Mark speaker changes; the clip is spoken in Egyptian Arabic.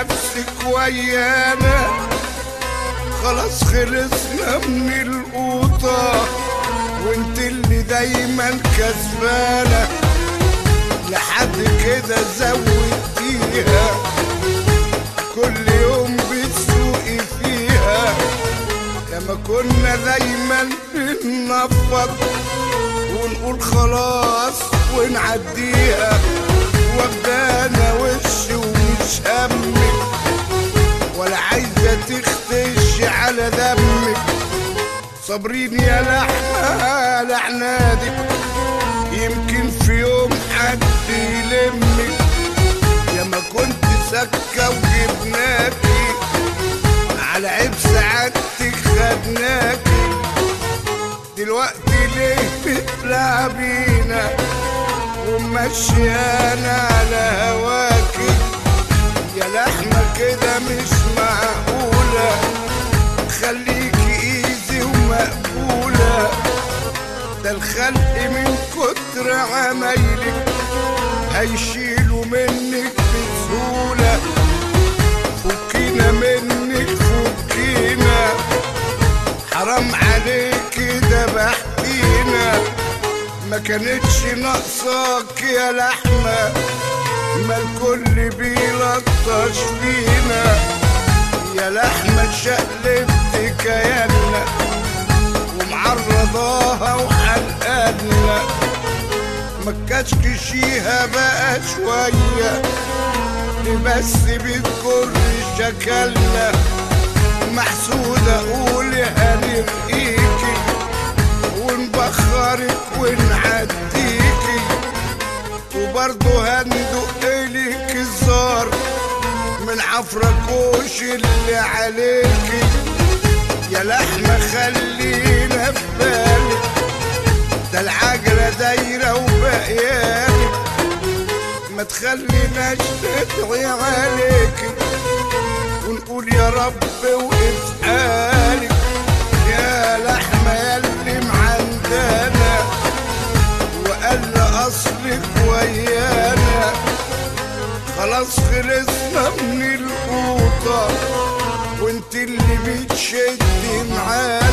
Speaker 1: نفسك ويانا خلاص خلصنا من القوطة وانت اللي دايما كسبانة لحد كده زودتيها كل يوم بتسوقي فيها لما كنا دايما بننفض ونقول خلاص ونعديها واخدانا وش ومش همك ولا عايزة تختش على دمك صابرين يا لحمة لعنادك يمكن في يوم حد يلمك يا ما كنت سكة وجبناكي على عيب سعادتك خدناكي دلوقتي ليه بتلعبينا ومشيانا على هواكي يا لحمة كده مش معقولة خليكي ايزي ومقبولة ده الخلق من كتر عمايلك هيشيلوا منك بسهولة فكينا منك فكينا حرام عليك دبحتينا ما كانتش ناقصاك يا لحمة ما الكل بيلطش فينا يا لحمة شقلبت كيانا ومعرضاها وحلقانا ما تكشكشيها بقى شوية دي بس بتجر شكلنا محسودة قولي هنرقيكي ونبخرك ونعديكي وبرضه هندق لك الزار من عفركوش اللي عليكي يا لحمة خلينا في بالك ده العجلة دايرة وبقيالك ما تخليناش ندعي عليكي ونقول يا رب وقف حالك يا لحمة ياللي معندانا وقال أصلك ويانا خلاص خلصنا من القوطة وانت اللي بتشدي معانا